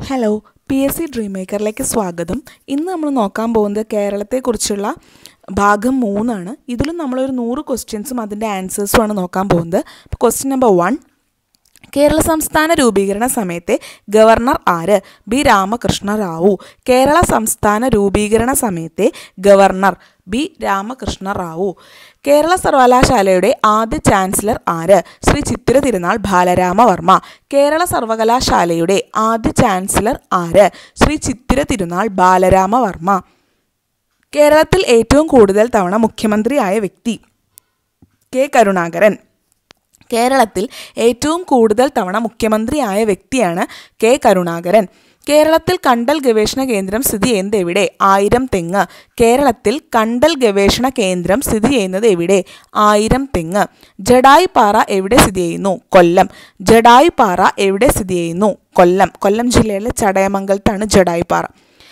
hello P S C dream മേക്കറിലേക്ക് സ്വാഗതം ഇന്ന് നമ്മൾ നോക്കാൻ പോകുന്നത് കേരളത്തെക്കുറിച്ചുള്ള ഭാഗം മൂന്നാണ് ഇതിലും നമ്മളൊരു നൂറ് ക്വസ്റ്റ്യൻസും അതിൻ്റെ ആൻസേഴ്സുമാണ് നോക്കാൻ പോകുന്നത് ക്വസ്റ്റ്യൻ നമ്പർ വൺ കേരള സംസ്ഥാന രൂപീകരണ സമയത്തെ ഗവർണർ ആര് ബി രാമകൃഷ്ണ റാവു കേരള സംസ്ഥാന രൂപീകരണ സമയത്തെ ഗവർണർ ബി രാമകൃഷ്ണ റാവു കേരള സർവകലാശാലയുടെ ആദ്യ ചാൻസലർ ആര് ശ്രീ ചിത്തിര തിരുനാൾ ബാലരാമവർമ്മ കേരള സർവകലാശാലയുടെ ആദ്യ ചാൻസലർ ആര് ശ്രീ ചിത്തിര തിരുനാൾ ബാലരാമവർമ്മ കേരളത്തിൽ ഏറ്റവും കൂടുതൽ തവണ മുഖ്യമന്ത്രിയായ വ്യക്തി കെ കരുണാകരൻ കേരളത്തിൽ ഏറ്റവും കൂടുതൽ തവണ മുഖ്യമന്ത്രിയായ വ്യക്തിയാണ് കെ കരുണാകരൻ കേരളത്തിൽ കണ്ടൽ ഗവേഷണ കേന്ദ്രം സ്ഥിതി ചെയ്യുന്നത് എവിടെ ആയിരം തെങ്ങ് കേരളത്തിൽ കണ്ടൽ ഗവേഷണ കേന്ദ്രം സ്ഥിതി ചെയ്യുന്നത് എവിടെ ആയിരം തെങ്ങ് ജഡായി പാറ എവിടെ സ്ഥിതി ചെയ്യുന്നു കൊല്ലം ജഡായി പാറ എവിടെ സ്ഥിതി ചെയ്യുന്നു കൊല്ലം കൊല്ലം ജില്ലയിലെ ചടയമംഗലത്താണ് ജഡായി പാറ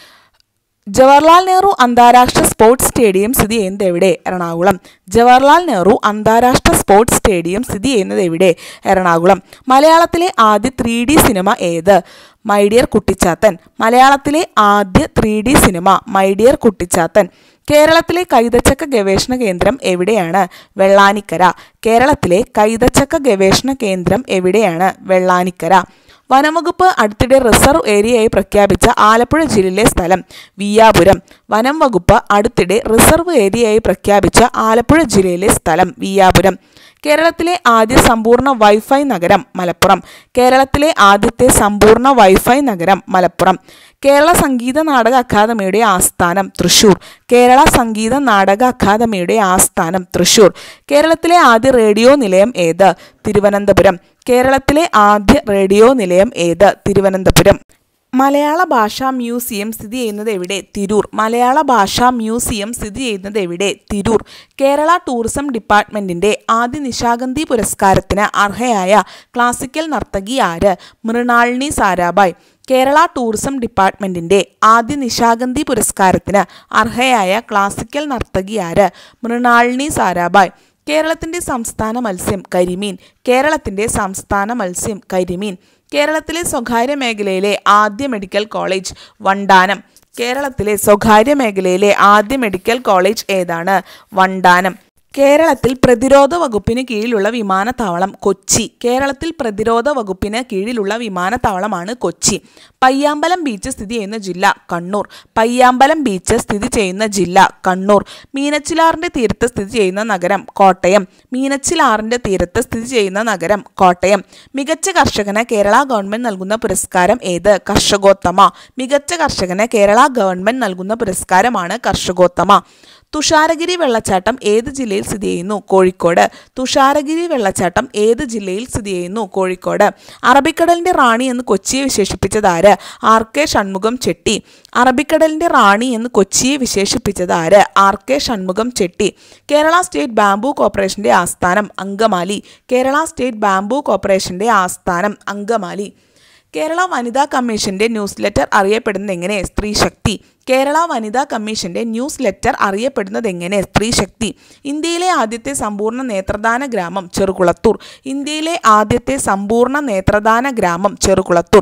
ജവഹർലാൽ നെഹ്റു അന്താരാഷ്ട്ര സ്പോർട്സ് സ്റ്റേഡിയം സ്ഥിതി ചെയ്യുന്നത് എവിടെ എറണാകുളം ജവഹർലാൽ നെഹ്റു അന്താരാഷ്ട്ര സ്പോർട്സ് സ്റ്റേഡിയം സ്ഥിതി ചെയ്യുന്നത് എവിടെ എറണാകുളം മലയാളത്തിലെ ആദ്യ ത്രീ ഡി സിനിമ ഏത് മൈ ഡിയർ കുട്ടിച്ചാത്തൻ മലയാളത്തിലെ ആദ്യ three D cinema my dear Kuttichathan കേരളത്തിലെ കൈതച്ചക്ക ഗവേഷണ കേന്ദ്രം എവിടെയാണ് വെള്ളാനിക്കര കേരളത്തിലെ കൈതച്ചക്ക ഗവേഷണ കേന്ദ്രം എവിടെയാണ് വെള്ളാനിക്കര വനംവകുപ്പ് അടുത്തിടെ റിസർവ് ഏരിയയായി പ്രഖ്യാപിച്ച ആലപ്പുഴ ജില്ലയിലെ സ്ഥലം വിയാപുരം വനം വകുപ്പ് അടുത്തിടെ റിസർവ് ഏരിയയായി പ്രഖ്യാപിച്ച ആലപ്പുഴ ജില്ലയിലെ സ്ഥലം വിയാപുരം കേരളത്തിലെ ആദ്യ സമ്പൂർണ്ണ വൈഫൈ നഗരം മലപ്പുറം കേരളത്തിലെ ആദ്യത്തെ സമ്പൂർണ്ണ വൈഫൈ നഗരം മലപ്പുറം കേരള സംഗീത നാടക അക്കാദമിയുടെ ആസ്ഥാനം തൃശൂർ കേരള സംഗീത നാടക അക്കാദമിയുടെ ആസ്ഥാനം തൃശൂർ കേരളത്തിലെ ആദ്യ റേഡിയോ നിലയം ഏത് തിരുവനന്തപുരം കേരളത്തിലെ ആദ്യ റേഡിയോ നിലയം ഏത് തിരുവനന്തപുരം മലയാള ഭാഷാ മ്യൂസിയം സ്ഥിതി ചെയ്യുന്നത് എവിടെ തിരൂർ മലയാള ഭാഷാ മ്യൂസിയം സ്ഥിതി ചെയ്യുന്നത് എവിടെ തിരൂർ കേരള ടൂറിസം ഡിപ്പാർട്ട്മെന്റിന്റെ ആദ്യ നിശാഗന്ധി പുരസ്കാരത്തിന് അർഹയായ ക്ലാസിക്കൽ നർത്തകി ആര് മൃണാളിനി സാരാഭായ് കേരള ടൂറിസം ഡിപ്പാർട്ട്മെന്റിന്റെ ആദ്യ നിശാഗന്ധി പുരസ്കാരത്തിന് അർഹയായ ക്ലാസിക്കൽ നർത്തകി ആര് മൃണാളിനി സാരാഭായ് കേരളത്തിന്റെ സംസ്ഥാന മത്സ്യം കരിമീൻ കേരളത്തിന്റെ സംസ്ഥാന മത്സ്യം കരിമീൻ കേരളത്തിലെ സ്വകാര്യ മേഖലയിലെ ആദ്യ മെഡിക്കൽ കോളേജ് വണ്ടാനം കേരളത്തിലെ സ്വകാര്യ മേഖലയിലെ ആദ്യ മെഡിക്കൽ കോളേജ് ഏതാണ് വണ്ടാനം കേരളത്തിൽ പ്രതിരോധ വകുപ്പിന് കീഴിലുള്ള വിമാനത്താവളം കൊച്ചി കേരളത്തിൽ പ്രതിരോധ വകുപ്പിന് കീഴിലുള്ള വിമാനത്താവളമാണ് കൊച്ചി പയ്യാമ്പലം ബീച്ച് സ്ഥിതി ചെയ്യുന്ന ജില്ല കണ്ണൂർ പയ്യാമ്പലം ബീച്ച് സ്ഥിതി ചെയ്യുന്ന ജില്ല കണ്ണൂർ മീനച്ചിലാറിന്റെ തീരത്ത് സ്ഥിതി ചെയ്യുന്ന നഗരം കോട്ടയം മീനച്ചിലാറിന്റെ തീരത്ത് സ്ഥിതി ചെയ്യുന്ന നഗരം കോട്ടയം മികച്ച കർഷകന് കേരള ഗവൺമെന്റ് നൽകുന്ന പുരസ്കാരം ഏത് കർഷകോത്തമ മികച്ച കർഷകന് കേരള ഗവൺമെന്റ് നൽകുന്ന പുരസ്കാരമാണ് കർഷകോത്തമ തുഷാരഗിരി വെള്ളച്ചാട്ടം ഏത് ജില്ലയിൽ സ്ഥിതി ചെയ്യുന്നു കോഴിക്കോട് തുഷാരഗിരി വെള്ളച്ചാട്ടം ഏത് ജില്ലയിൽ സ്ഥിതി ചെയ്യുന്നു കോഴിക്കോട് അറബിക്കടലിന്റെ റാണി എന്ന് കൊച്ചിയെ വിശേഷിപ്പിച്ചത് ആര് ആർ കെ ഷൺമുഖം ചെട്ടി അറബിക്കടലിന്റെ റാണി എന്ന് കൊച്ചിയെ വിശേഷിപ്പിച്ചത് ആര് R K Shanmukham Chetty Kerala state bamboo കോർപ്പറേഷന്റെ ആസ്ഥാനം അങ്കമാലി കേരള സ്റ്റേറ്റ് ബാംബു കോർപ്പറേഷന്റെ ആസ്ഥാനം അങ്കമാലി കേരള വനിതാ കമ്മീഷന്റെ ന്യൂസ് ലെറ്റർ അറിയപ്പെടുന്നത് എങ്ങനെ സ്ത്രീ ശക്തി കേരള വനിതാ കമ്മീഷന്റെ ന്യൂസ് ലെറ്റർ അറിയപ്പെടുന്നത് എങ്ങനെ സ്ത്രീ ശക്തി ഇന്ത്യയിലെ ആദ്യത്തെ സമ്പൂർണ്ണ നേത്രദാന ഗ്രാമം ചെറുകുളത്തൂർ ഇന്ത്യയിലെ ആദ്യത്തെ സമ്പൂർണ്ണ നേത്രദാന ഗ്രാമം ചെറുകുളത്തൂർ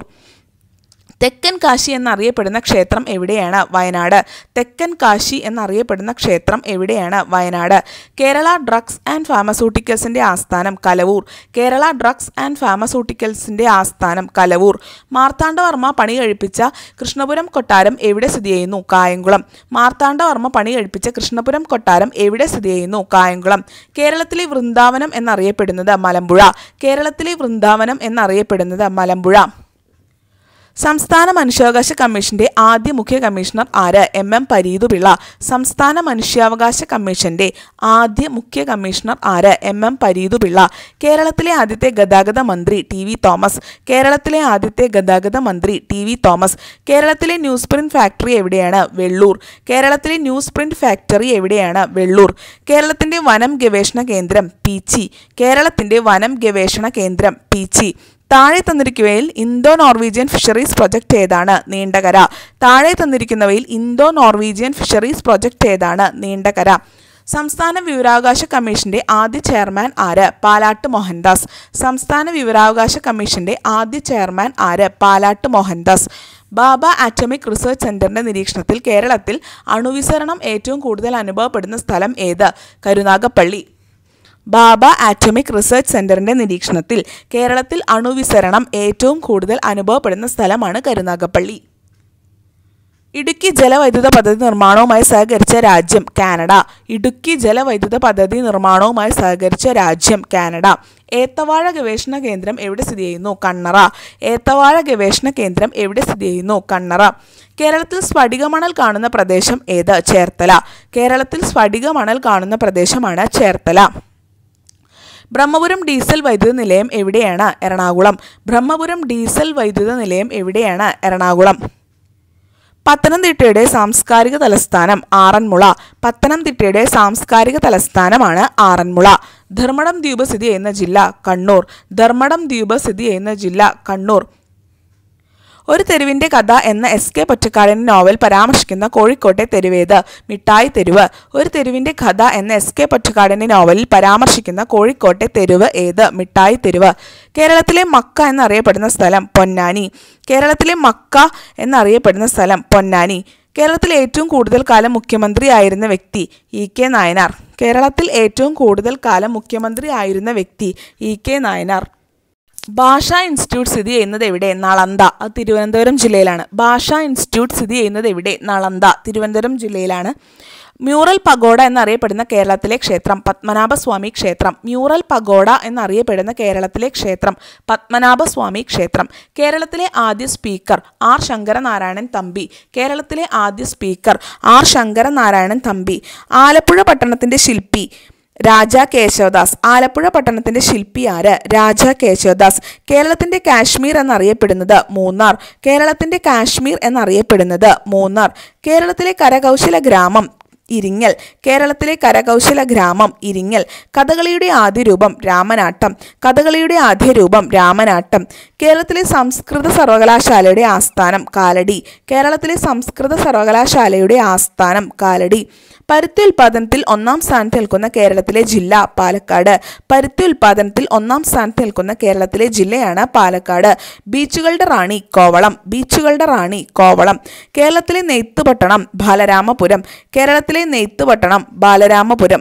തെക്കൻ കാശി എന്നറിയപ്പെടുന്ന ക്ഷേത്രം എവിടെയാണ് വയനാട് തെക്കൻ കാശി എന്നറിയപ്പെടുന്ന ക്ഷേത്രം എവിടെയാണ് വയനാട് കേരള ഡ്രഗ്സ് ആൻഡ് ഫാർമസ്യൂട്ടിക്കൽസിന്റെ ആസ്ഥാനം കലവൂർ കേരള ഡ്രഗ്സ് ആൻഡ് ഫാർമസ്യൂട്ടിക്കൽസിന്റെ ആസ്ഥാനം കലവൂർ മാർത്താണ്ഡവർമ്മ പണി കഴിപ്പിച്ച കൃഷ്ണപുരം കൊട്ടാരം എവിടെ സ്ഥിതി ചെയ്യുന്നു കായംകുളം മാർത്താണ്ഡവർമ്മ പണി കഴിപ്പിച്ച കൃഷ്ണപുരം കൊട്ടാരം എവിടെ സ്ഥിതി ചെയ്യുന്നു കായംകുളം കേരളത്തിലെ വൃന്ദാവനം എന്നറിയപ്പെടുന്നത് മലമ്പുഴ കേരളത്തിലെ വൃന്ദാവനം എന്നറിയപ്പെടുന്നത് മലമ്പുഴ സംസ്ഥാന മനുഷ്യാവകാശ കമ്മീഷന്റെ ആദ്യ മുഖ്യ കമ്മീഷണർ ആര് എം എം പരീതുപിള്ള സംസ്ഥാന മനുഷ്യാവകാശ കമ്മീഷന്റെ ആദ്യ മുഖ്യ കമ്മീഷണർ ആര് എം എം പരീതുപിള്ള കേരളത്തിലെ ആദ്യത്തെ ഗതാഗത മന്ത്രി ടി വി തോമസ് കേരളത്തിലെ ആദ്യത്തെ ഗതാഗത മന്ത്രി ടി വി തോമസ് കേരളത്തിലെ ന്യൂസ് പ്രിന്റ് ഫാക്ടറി എവിടെയാണ് വെള്ളൂർ കേരളത്തിലെ ന്യൂസ് പ്രിന്റ് ഫാക്ടറി എവിടെയാണ് വെള്ളൂർ കേരളത്തിന്റെ വനം ഗവേഷണ കേന്ദ്രം പീച്ചി കേരളത്തിന്റെ വനം ഗവേഷണ കേന്ദ്രം പീച്ചി താഴെ തന്നിരിക്കുന്നവയിൽ ഇന്തോ നോർവീജിയൻ ഫിഷറീസ് പ്രൊജക്ട് ഏതാണ് നീണ്ടകര താഴെ തന്നിരിക്കുന്നവയിൽ ഇന്തോ നോർവീജിയൻ ഫിഷറീസ് പ്രൊജക്ട് ഏതാണ് നീണ്ടകര സംസ്ഥാന വിവരാവകാശ കമ്മീഷന്റെ ആദ്യ ചെയർമാൻ ആര് പാലാട്ട് മോഹൻദാസ് സംസ്ഥാന വിവരാവകാശ കമ്മീഷന്റെ ആദ്യ ചെയർമാൻ ആര് പാലാട്ട് മോഹൻദാസ് ബാബ ആറ്റമിക് റിസർച്ച് സെന്ററിന്റെ നിരീക്ഷണത്തിൽ കേരളത്തിൽ അണുവിസരണം ഏറ്റവും കൂടുതൽ അനുഭവപ്പെടുന്ന സ്ഥലം ഏത് കരുനാഗപ്പള്ളി ബാബ ആറ്റമിക് റിസർച്ച് സെന്ററിന്റെ നിരീക്ഷണത്തിൽ കേരളത്തിൽ അണുവിസരണം ഏറ്റവും കൂടുതൽ അനുഭവപ്പെടുന്ന സ്ഥലമാണ് കരുനാഗപ്പള്ളി ഇടുക്കി ജലവൈദ്യുത പദ്ധതി നിർമ്മാണവുമായി സഹകരിച്ച രാജ്യം കാനഡ ഇടുക്കി ജലവൈദ്യുത പദ്ധതി നിർമ്മാണവുമായി സഹകരിച്ച രാജ്യം കാനഡ ഏത്തവാഴ ഗവേഷണ കേന്ദ്രം എവിടെ സ്ഥിതി ചെയ്യുന്നു കണ്ണറ ഏത്തവാഴ ഗവേഷണ കേന്ദ്രം എവിടെ സ്ഥിതി ചെയ്യുന്നു കണ്ണറ കേരളത്തിൽ സ്ഫടികമണൽ കാണുന്ന പ്രദേശം ഏത് ചേർത്തല കേരളത്തിൽ സ്ഫടികമണൽ കാണുന്ന പ്രദേശമാണ് ചേർത്തല ബ്രഹ്മപുരം ഡീസൽ വൈദ്യുത നിലയം എവിടെയാണ് എറണാകുളം ബ്രഹ്മപുരം ഡീസൽ വൈദ്യുത നിലയം എവിടെയാണ് എറണാകുളം പത്തനംതിട്ടയുടെ സാംസ്കാരിക തലസ്ഥാനം ആറന്മുള പത്തനംതിട്ടയുടെ സാംസ്കാരിക തലസ്ഥാനമാണ് ആറന്മുള ധർമ്മടം ദ്വീപ് സ്ഥിതി ചെയ്യുന്ന ജില്ല കണ്ണൂർ ധർമ്മടം ദ്വീപ് സ്ഥിതി ചെയ്യുന്ന ജില്ല കണ്ണൂർ ഒരു തെരുവിന്റെ കഥ എന്ന എസ് കെ പൊറ്റക്കാടിന്റെ നോവൽ പരാമർശിക്കുന്ന കോഴിക്കോട്ടെ തെരുവേത് മിഠായി തെരുവ് ഒരു തെരുവിന്റെ കഥ എന്ന എസ് കെ പൊറ്റക്കാടിന്റെ നോവലിൽ പരാമർശിക്കുന്ന കോഴിക്കോട്ടെ തെരുവ് ഏത് മിഠായി തെരുവ് കേരളത്തിലെ മക്ക എന്നറിയപ്പെടുന്ന സ്ഥലം പൊന്നാനി കേരളത്തിലെ മക്ക എന്നറിയപ്പെടുന്ന സ്ഥലം പൊന്നാനി കേരളത്തിൽ ഏറ്റവും കൂടുതൽ കാലം മുഖ്യമന്ത്രിയായിരുന്ന വ്യക്തി ഇ കെ നായനാർ കേരളത്തിൽ ഏറ്റവും കൂടുതൽ കാലം മുഖ്യമന്ത്രി ആയിരുന്ന വ്യക്തി ഇ കെ നായനാർ ഭാഷാ ഇൻസ്റ്റിറ്റ്യൂട്ട് സ്ഥിതി ചെയ്യുന്നത് എവിടെ നളന്ദ അത് തിരുവനന്തപുരം ജില്ലയിലാണ് ഭാഷാ ഇൻസ്റ്റിറ്റ്യൂട്ട് സ്ഥിതി ചെയ്യുന്നത് എവിടെ നളന്ദ തിരുവനന്തപുരം ജില്ലയിലാണ് മ്യൂറൽ പഗോഡ എന്നറിയപ്പെടുന്ന കേരളത്തിലെ ക്ഷേത്രം പത്മനാഭസ്വാമി ക്ഷേത്രം മ്യൂറൽ പഗോഡ എന്നറിയപ്പെടുന്ന കേരളത്തിലെ ക്ഷേത്രം പത്മനാഭസ്വാമി ക്ഷേത്രം കേരളത്തിലെ ആദ്യ സ്പീക്കർ ആർ ശങ്കരനാരായണൻ തമ്പി കേരളത്തിലെ ആദ്യ സ്പീക്കർ ആർ ശങ്കരനാരായണൻ തമ്പി ആലപ്പുഴ പട്ടണത്തിന്റെ ശില്പി രാജ കേശവദാസ് ആലപ്പുഴ പട്ടണത്തിന്റെ ശില്പി ആര് രാജ കേശവദാസ് കേരളത്തിന്റെ കാശ്മീർ എന്നറിയപ്പെടുന്നത് മൂന്നാർ കേരളത്തിന്റെ കാശ്മീർ എന്നറിയപ്പെടുന്നത് മൂന്നാർ കേരളത്തിലെ കരകൗശല ഗ്രാമം ഇരിങ്ങൽ കേരളത്തിലെ കരകൗശല ഗ്രാമം ഇരിങ്ങൽ കഥകളിയുടെ ആദ്യ രൂപം രാമനാട്ടം കഥകളിയുടെ ആദ്യ രൂപം രാമനാട്ടം കേരളത്തിലെ സംസ്കൃത സർവകലാശാലയുടെ ആസ്ഥാനം കാലടി കേരളത്തിലെ സംസ്കൃത സർവകലാശാലയുടെ ആസ്ഥാനം കാലടി പരുത്തി ഉൽപാദനത്തിൽ ഒന്നാം സ്ഥാനത്ത് നിൽക്കുന്ന കേരളത്തിലെ ജില്ല പാലക്കാട് പരുത്തി ഉൽപാദനത്തിൽ ഒന്നാം സ്ഥാനത്ത് നിൽക്കുന്ന കേരളത്തിലെ ജില്ലയാണ് പാലക്കാട് ബീച്ചുകളുടെ റാണി കോവളം ബീച്ചുകളുടെ റാണി കോവളം കേരളത്തിലെ നെയ്ത്തുപട്ടണം ബാലരാമപുരം കേരളത്തിലെ നെയ്ത്തുപട്ടണം ബാലരാമപുരം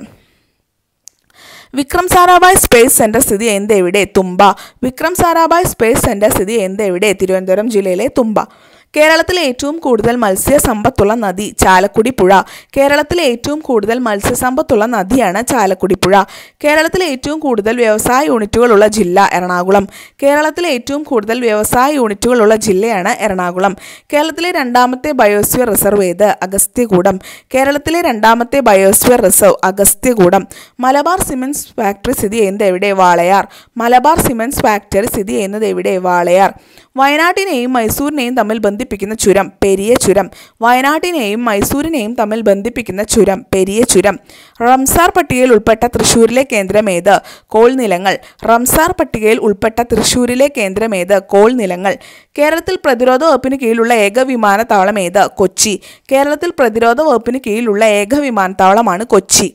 വിക്രം സാരാഭായ് സ്പേസ് സെന്റർ സ്ഥിതി ചെയ്യുന്നത് എവിടെ തുമ്പ വിക്രം സാരാഭായ് സ്പേസ് സെന്റർ സ്ഥിതി ചെയ്യുന്നത് എവിടെ തിരുവനന്തപുരം ജില്ലയിലെ തുമ്പ കേരളത്തിലെ ഏറ്റവും കൂടുതൽ മത്സ്യസമ്പത്തുള്ള നദി ചാലക്കുടി പുഴ കേരളത്തിലെ ഏറ്റവും കൂടുതൽ മത്സ്യസമ്പത്തുള്ള നദിയാണ് ചാലക്കുടി പുഴ കേരളത്തിലെ ഏറ്റവും കൂടുതൽ വ്യവസായ യൂണിറ്റുകളുള്ള ജില്ല എറണാകുളം കേരളത്തിലെ ഏറ്റവും കൂടുതൽ വ്യവസായ യൂണിറ്റുകളുള്ള ജില്ലയാണ് എറണാകുളം കേരളത്തിലെ രണ്ടാമത്തെ ബയോസ്ഫിയർ റിസർവ് ഏത് അഗസ്ത്യകൂടം കേരളത്തിലെ രണ്ടാമത്തെ biosphere reserve Agasthyakoodam Malabar cements factory സ്ഥിതി ചെയ്യുന്നത് എവിടെ വാളയാർ മലബാർ സിമൻസ് ഫാക്ടറി സ്ഥിതി ചെയ്യുന്നത് എവിടെ വാളയാർ വയനാട്ടിനെയും മൈസൂരിനെയും തമ്മിൽ ബന്ധിപ്പിക്കുന്ന ചുരം പെരിയ ചുരം വയനാട്ടിനെയും മൈസൂരിനെയും തമ്മിൽ ബന്ധിപ്പിക്കുന്ന ചുരം പെരിയ ചുരം റംസാർ പട്ടികയിൽ ഉൾപ്പെട്ട തൃശ്ശൂരിലെ കേന്ദ്രം ഏത് കോൾ നിലങ്ങൾ റംസാർ പട്ടികയിൽ ഉൾപ്പെട്ട തൃശ്ശൂരിലെ കേന്ദ്രം ഏത് കോൾ നിലങ്ങൾ കേരളത്തിൽ പ്രതിരോധ വകുപ്പിന് കീഴിലുള്ള ഏക വിമാനത്താവളം ഏത് കൊച്ചി കേരളത്തിൽ പ്രതിരോധ വകുപ്പിന് കീഴിലുള്ള ഏക വിമാനത്താവളമാണ് കൊച്ചി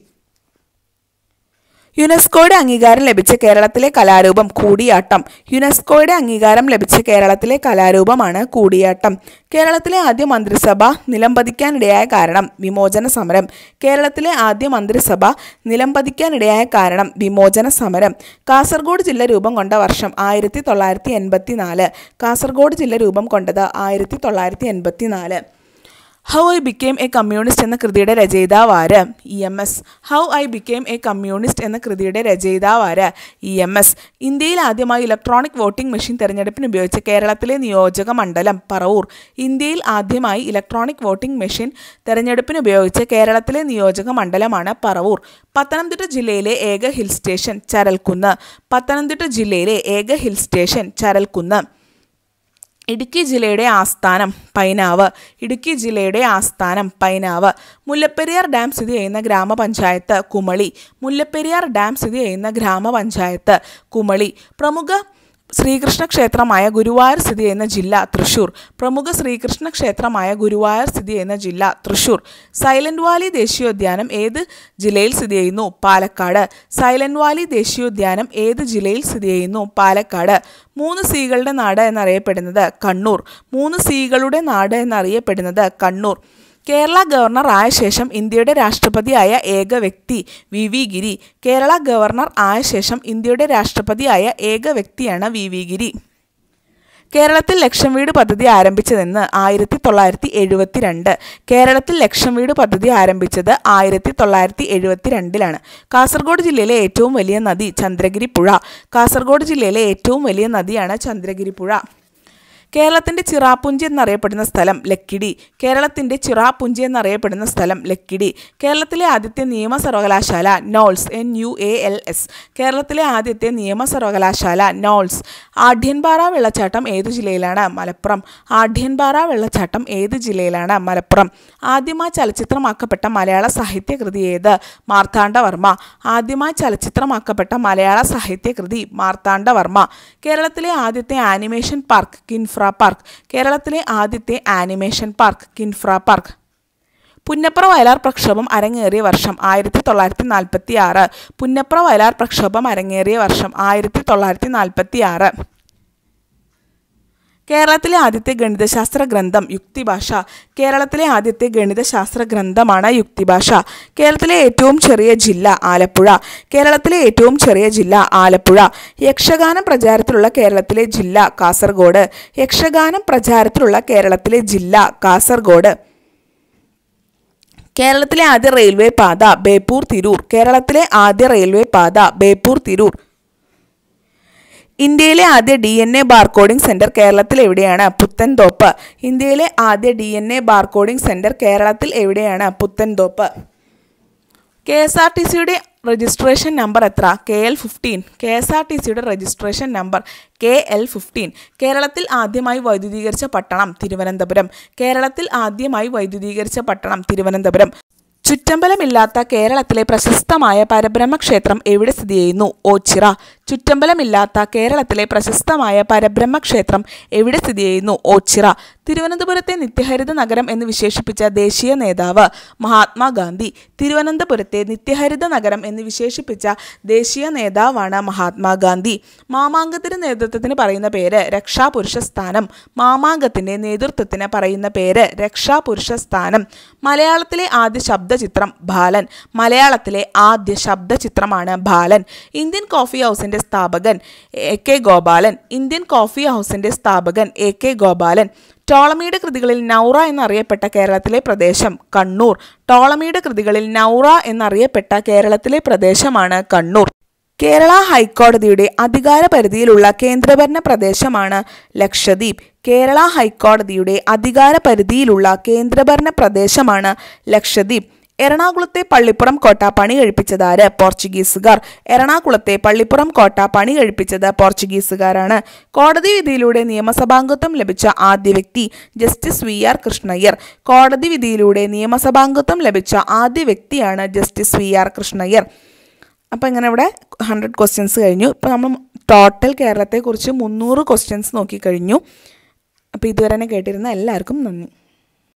യുനെസ്കോയുടെ അംഗീകാരം ലഭിച്ച കേരളത്തിലെ കലാരൂപം കൂടിയാട്ടം യുനെസ്കോയുടെ അംഗീകാരം ലഭിച്ച കേരളത്തിലെ കലാരൂപമാണ് കൂടിയാട്ടം കേരളത്തിലെ ആദ്യ മന്ത്രിസഭ നിലംപതിക്കാനിടയായ കാരണം വിമോചന സമരം കേരളത്തിലെ ആദ്യ മന്ത്രിസഭ നിലംപതിക്കാനിടയായ കാരണം വിമോചന സമരം കാസർഗോഡ് ജില്ല രൂപം കൊണ്ട വർഷം ആയിരത്തി തൊള്ളായിരത്തി എൺപത്തി നാല് കാസർഗോഡ് ജില്ല രൂപം കൊണ്ടത് ആയിരത്തി തൊള്ളായിരത്തി എൺപത്തി നാല് how I became a communist എന്ന കൃതിയുടെ രചയിതാവ് ആര് E M S how I became a communist എന്ന കൃതിയുടെ രചയിതാവ് ആര് ഇ എം എസ് ഇന്ത്യയിൽ ആദ്യമായി ഇലക്ട്രോണിക് വോട്ടിംഗ് മെഷീൻ തെരഞ്ഞെടുപ്പിന് ഉപയോഗിച്ച കേരളത്തിലെ നിയോജക മണ്ഡലം പറവൂർ ഇന്ത്യയിൽ ആദ്യമായി ഇലക്ട്രോണിക് വോട്ടിംഗ് മെഷീൻ തെരഞ്ഞെടുപ്പിന് ഉപയോഗിച്ച കേരളത്തിലെ നിയോജക മണ്ഡലമാണ് പറവൂർ പത്തനംതിട്ട ജില്ലയിലെ ഏക ഹിൽ സ്റ്റേഷൻ ചരൽക്കുന്ന് പത്തനംതിട്ട ജില്ലയിലെ ഏക ഹിൽ സ്റ്റേഷൻ ചരൽക്കുന്ന് ഇടുക്കി ജില്ലയുടെ ആസ്ഥാനം പൈനാവ് ഇടുക്കി ജില്ലയുടെ ആസ്ഥാനം പൈനാവ് മുല്ലപ്പെരിയാർ ഡാം സ്ഥിതി ചെയ്യുന്ന ഗ്രാമപഞ്ചായത്ത് കുമളി മുല്ലപ്പെരിയാർ ഡാം സ്ഥിതി ചെയ്യുന്ന ഗ്രാമപഞ്ചായത്ത് കുമളി പ്രമുഖ ശ്രീകൃഷ്ണ ക്ഷേത്രമായ ഗുരുവായൂർ സ്ഥിതി ചെയ്യുന്ന ജില്ല തൃശൂർ പ്രമുഖ ശ്രീകൃഷ്ണ ക്ഷേത്രമായ ഗുരുവായൂർ സ്ഥിതി ചെയ്യുന്ന ജില്ല തൃശൂർ സൈലന്റ് വാലി ദേശീയോദ്യാനം ഏത് ജില്ലയിൽ സ്ഥിതി ചെയ്യുന്നു പാലക്കാട് സൈലന്റ് വാലി ദേശീയോദ്യാനം ഏത് ജില്ലയിൽ സ്ഥിതി ചെയ്യുന്നു പാലക്കാട് മൂന്ന് സീകളുടെ നാട് എന്നറിയപ്പെടുന്നത് കണ്ണൂർ മൂന്ന് സീകളുടെ നാട് എന്നറിയപ്പെടുന്നത് കണ്ണൂർ കേരള ഗവർണർ ആയ ശേഷം ഇന്ത്യയുടെ രാഷ്ട്രപതിയായ ഏക വ്യക്തി V V Giri Kerala governor ആയ ശേഷം ഇന്ത്യയുടെ രാഷ്ട്രപതിയായ ഏക വ്യക്തിയാണ് വി വി ഗിരി കേരളത്തിൽ ലക്ഷം വീട് പദ്ധതി ആരംഭിച്ചതെന്ന് ആയിരത്തി തൊള്ളായിരത്തി എഴുപത്തിരണ്ട് കേരളത്തിൽ ലക്ഷം വീട് പദ്ധതി ആരംഭിച്ചത് ആയിരത്തി തൊള്ളായിരത്തി എഴുപത്തിരണ്ടിലാണ് കാസർഗോഡ് ജില്ലയിലെ ഏറ്റവും വലിയ നദി ചന്ദ്രഗിരി പുഴ കാസർഗോഡ് ജില്ലയിലെ ഏറ്റവും വലിയ നദിയാണ് ചന്ദ്രഗിരി പുഴ കേരളത്തിന്റെ ചിറാപ്പുഞ്ചി എന്നറിയപ്പെടുന്ന സ്ഥലം ലക്കിടി കേരളത്തിന്റെ ചിറാപ്പുഞ്ചി എന്നറിയപ്പെടുന്ന സ്ഥലം ലക്കിടി കേരളത്തിലെ ആദ്യത്തെ നിയമ സർവകലാശാല NUALS N U A L S കേരളത്തിലെ ആദ്യത്തെ നിയമ സർവകലാശാല നോൾസ് ആഢ്യൻപാറ വെള്ളച്ചാട്ടം ഏതു ജില്ലയിലാണ് മലപ്പുറം ആഢ്യൻപാറ വെള്ളച്ചാട്ടം ഏത് ജില്ലയിലാണ് മലപ്പുറം ആദ്യമായി ചലച്ചിത്രമാക്കപ്പെട്ട മലയാള സാഹിത്യകൃതി ഏത് മാർത്താണ്ഡവർമ്മ ആദ്യമായി ചലച്ചിത്രമാക്കപ്പെട്ട മലയാള സാഹിത്യകൃതി മാർത്താണ്ഡവർമ്മ കേരളത്തിലെ ആദ്യത്തെ ആനിമേഷൻ പാർക്ക് കിൻഫ്ര പാർക്ക് കേരളത്തിലെ ആദ്യത്തെ animation park Kinfra park Punnapra Vayalar പ്രക്ഷോഭം അരങ്ങേറിയ വർഷം ആയിരത്തി തൊള്ളായിരത്തി നാൽപ്പത്തി ആറ് പുന്നപ്ര വയലാർ പ്രക്ഷോഭം അരങ്ങേറിയ വർഷം ആയിരത്തി തൊള്ളായിരത്തി നാൽപ്പത്തി ആറ് കേരളത്തിലെ ആദ്യത്തെ ഗണിതശാസ്ത്ര ഗ്രന്ഥം യുക്തിഭാഷ കേരളത്തിലെ ആദ്യത്തെ ഗണിതശാസ്ത്ര ഗ്രന്ഥമാണ് യുക്തിഭാഷ കേരളത്തിലെ ഏറ്റവും ചെറിയ ജില്ല ആലപ്പുഴ കേരളത്തിലെ ഏറ്റവും ചെറിയ ജില്ല ആലപ്പുഴ യക്ഷഗാനം പ്രചാരത്തിലുള്ള കേരളത്തിലെ ജില്ല കാസർഗോഡ് യക്ഷഗാനം പ്രചാരത്തിലുള്ള കേരളത്തിലെ ജില്ല കാസർഗോഡ് കേരളത്തിലെ ആദ്യ റെയിൽവേ പാത ബേപ്പൂർ തിരൂർ കേരളത്തിലെ ആദ്യ റെയിൽവേ പാത ബേപ്പൂർ തിരൂർ ഇന്ത്യയിലെ ആദ്യ D N A barcoding centre കേരളത്തിൽ എവിടെയാണ് പുത്തൻതോപ്പ് ഇന്ത്യയിലെ ആദ്യ D N A barcoding centre കേരളത്തിൽ എവിടെയാണ് Puthenthope K S R T സിയുടെ രജിസ്ട്രേഷൻ നമ്പർ എത്ര K L fifteen K S R T സിയുടെ registration number K L fifteen കേരളത്തിൽ ആദ്യമായി വൈദ്യുതീകരിച്ച പട്ടണം തിരുവനന്തപുരം കേരളത്തിൽ ആദ്യമായി വൈദ്യുതീകരിച്ച പട്ടണം തിരുവനന്തപുരം ചുറ്റമ്പലമില്ലാത്ത കേരളത്തിലെ പ്രശസ്തമായ പരബ്രഹ്മ ക്ഷേത്രം എവിടെ സ്ഥിതി ചെയ്യുന്നു ഓച്ചിറ ചുറ്റമ്പലമില്ലാത്ത കേരളത്തിലെ പ്രശസ്തമായ പരബ്രഹ്മ ക്ഷേത്രം എവിടെ സ്ഥിതി ചെയ്യുന്നു ഓച്ചിറ തിരുവനന്തപുരത്തെ നിത്യഹരിത നഗരം എന്ന് വിശേഷിപ്പിച്ച ദേശീയ നേതാവ് മഹാത്മാഗാന്ധി തിരുവനന്തപുരത്തെ നിത്യഹരിത നഗരം എന്ന് വിശേഷിപ്പിച്ച ദേശീയ നേതാവാണ് മഹാത്മാഗാന്ധി മാമാങ്കത്തിന് നേതൃത്വത്തിന് പറയുന്ന പേര് രക്ഷാപുരുഷ സ്ഥാനം മാമാങ്കത്തിന്റെ നേതൃത്വത്തിന് പറയുന്ന പേര് രക്ഷാപുരുഷ സ്ഥാനം മലയാളത്തിലെ ആദ്യ ശബ്ദചിത്രം ബാലൻ മലയാളത്തിലെ ആദ്യ ശബ്ദചിത്രമാണ് ബാലൻ ഇന്ത്യൻ കോഫി ഹൗസിന്റെ സ്ഥാപകൻ A K Gopalan Indian coffee ഹൗസിന്റെ സ്ഥാപകൻ എ കെ ഗോപാലൻ ടോളമിയുടെ കൃതികളിൽ നൗറ എന്നറിയപ്പെട്ട കേരളത്തിലെ പ്രദേശം കണ്ണൂർ ടോളമിയുടെ കൃതികളിൽ നൗറ എന്നറിയപ്പെട്ട കേരളത്തിലെ പ്രദേശമാണ് കണ്ണൂർ കേരള ഹൈക്കോടതിയുടെ അധികാര പരിധിയിലുള്ള കേന്ദ്രഭരണ പ്രദേശമാണ് ലക്ഷദ്വീപ് കേരള ഹൈക്കോടതിയുടെ അധികാര പരിധിയിലുള്ള കേന്ദ്രഭരണ പ്രദേശമാണ് ലക്ഷദ്വീപ് എറണാകുളത്തെ പള്ളിപ്പുറം കോട്ട പണി കഴിപ്പിച്ചതാര് പോർച്ചുഗീസുകാർ എറണാകുളത്തെ പള്ളിപ്പുറം കോട്ട പണി കഴിപ്പിച്ചത് പോർച്ചുഗീസുകാരാണ് കോടതി വിധിയിലൂടെ നിയമസഭാംഗത്വം ലഭിച്ച ആദ്യ വ്യക്തി ജസ്റ്റിസ് വി ആർ കൃഷ്ണയ്യർ കോടതി വിധിയിലൂടെ നിയമസഭാംഗത്വം ലഭിച്ച ആദ്യ വ്യക്തിയാണ് ജസ്റ്റിസ് വി ആർ കൃഷ്ണയ്യർ അപ്പോൾ ഇങ്ങനെ ഇവിടെ ഹൺഡ്രഡ് ക്വസ്റ്റ്യൻസ് കഴിഞ്ഞു ഇപ്പോൾ നമ്മൾ ടോട്ടൽ കേരളത്തെക്കുറിച്ച് മുന്നൂറ് ക്വസ്റ്റ്യൻസ് നോക്കിക്കഴിഞ്ഞു അപ്പോൾ ഇതുവരെ തന്നെ കേട്ടിരുന്ന എല്ലാവർക്കും നന്ദി